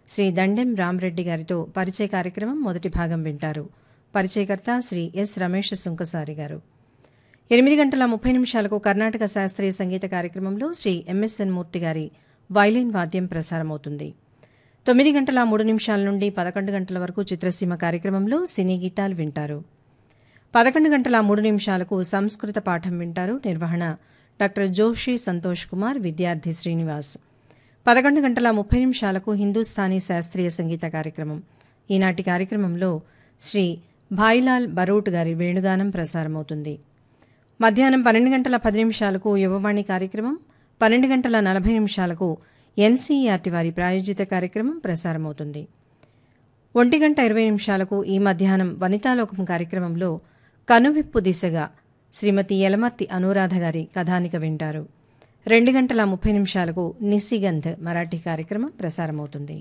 శ్రీ దండెం రామరెడ్డి గారితో పరిచయ కార్యక్రమం మొదటి భాగం వింటారు పరిచయకర్త శ్రీ ఎస్ రమేష్ సుంకసారి గారు ఎనిమిది గంటల ముప్పై నిమిషాలకు కర్ణాటక శాస్త్రీయ సంగీత కార్యక్రమంలో శ్రీ ఎంఎస్ఎన్ మూర్తి గారి వైలిన్ వాద్యం ప్రసారమవుతుంది తొమ్మిది గంటల మూడు నిమిషాల నుండి పదకొండు గంటల వరకు చిత్రసీమ కార్యక్రమంలో సినీ గీతాలు వింటారు పదకొండు గంటల మూడు నిమిషాలకు సంస్కృత పాఠం వింటారు నిర్వహణ డాక్టర్ జోషి సంతోష్ కుమార్ విద్యార్థి శ్రీనివాస్ పదకొండు గంటల ముప్పై నిమిషాలకు హిందూస్థానీ శాస్త్రీయ సంగీత కార్యక్రమం ఈనాటి కార్యక్రమంలో శ్రీ భాయిలాల్ బరూట్ గారి వేణుగానం ప్రసారమవుతుంది మధ్యాహ్నం పన్నెండు గంటల పది నిమిషాలకు యువవాణి కార్యక్రమం పన్నెండు గంటల నలభై నిమిషాలకు ఎన్సీఆర్టీ వారి ప్రాయోజిత కార్యక్రమం ప్రసారమవుతుంది ఒంటి గంట ఇరవై నిమిషాలకు ఈ మధ్యాహ్నం వనితాలోకం కార్యక్రమంలో కనువిప్పు దిశగా శ్రీమతి యలమర్తి అనురాధ గారి కథానిక వింటారు రెండు గంటల ముప్పై నిమిషాలకు నిసిగంధ్ మరాఠీ కార్యక్రమం ప్రసారమవుతుంది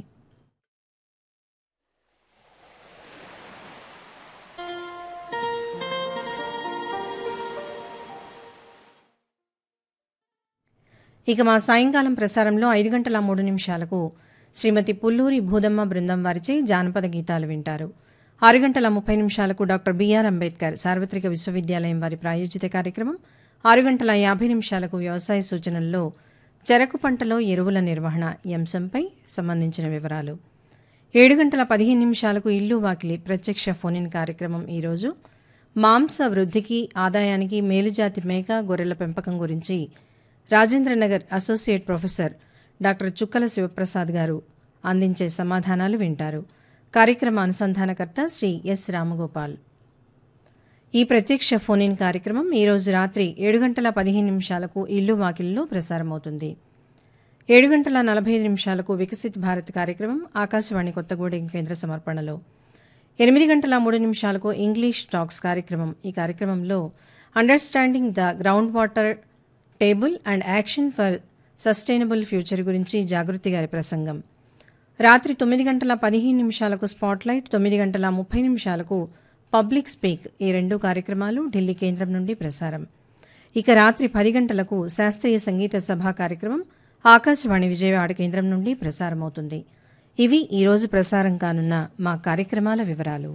ఇక మా సాయంకాలం ప్రసారంలో ఐదు గంటల మూడు నిమిషాలకు శ్రీమతి పుల్లూరి భూదమ్మ బృందం వారిచే జానపద గీతాలు వింటారు ఆరు గంటల ముప్పై నిమిషాలకు డాక్టర్ బిఆర్ అంబేద్కర్ సార్వత్రిక విశ్వవిద్యాలయం వారి ప్రాయోజిత కార్యక్రమం ఆరు గంటల యాభై నిమిషాలకు వ్యవసాయ సూచనల్లో చెరకు పంటలో ఎరువుల నిర్వహణ ఈ అంశంపై సంబంధించిన వివరాలు ఏడు గంటల పదిహేను నిమిషాలకు ఇల్లు వాకిలి ప్రత్యక్ష ఫోన్ ఇన్ కార్యక్రమం ఈరోజు మాంస వృద్ధికి ఆదాయానికి మేలుజాతి మేక గొర్రెల పెంపకం గురించి రాజేంద్రనగర్ అసోసియేట్ ప్రొఫెసర్ డాక్టర్ చుక్కల శివప్రసాద్ గారు అందించే సమాధానాలు వింటారు కార్యక్రమ అనుసంధానకర్త శ్రీ ఎస్ రామగోపాల్ ఈ ప్రత్యక్ష ఫోన్ ఇన్ కార్యక్రమం ఈరోజు రాత్రి ఏడు గంటల పదిహేను నిమిషాలకు ఇల్లు వాకిల్లో ప్రసారమవుతుంది ఏడు గంటల నలభై ఐదు నిమిషాలకు వికసిత్ భారత్ కార్యక్రమం ఆకాశవాణి కొత్తగూడెం కేంద్ర సమర్పణలో ఎనిమిది గంటల మూడు నిమిషాలకు ఇంగ్లీష్ టాక్స్ కార్యక్రమం ఈ కార్యక్రమంలో understanding the ground water table and action for sustainable future గురించి జాగృతి గారి ప్రసంగం రాత్రి తొమ్మిది గంటల పదిహేను నిమిషాలకు స్పాట్లైట్ తొమ్మిది గంటల ముప్పై నిమిషాలకు పబ్లిక్ స్పీక్ ఈ రెండు కార్యక్రమాలు ఢిల్లీ కేంద్రం నుండి ప్రసారం ఇక రాత్రి పది గంటలకు శాస్త్రీయ సంగీత సభ కార్యక్రమం ఆకాశవాణి విజయవాడ కేంద్రం నుండి ప్రసారమవుతుంది ఇవి ఈరోజు ప్రసారం కానున్న మా కార్యక్రమాల వివరాలు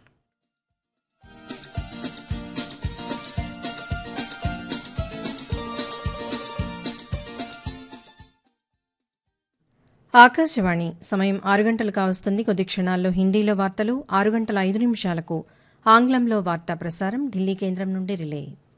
ఆకాశవాణి సమయం ఆరు గంటలు కావస్తుంది కొద్ది క్షణాల్లో హిందీలో వార్తలు ఆరు గంటల ఐదు నిమిషాలకు ఆంగ్లంలో వార్తా ప్రసారం ఢిల్లీ కేంద్రం నుండి రిలే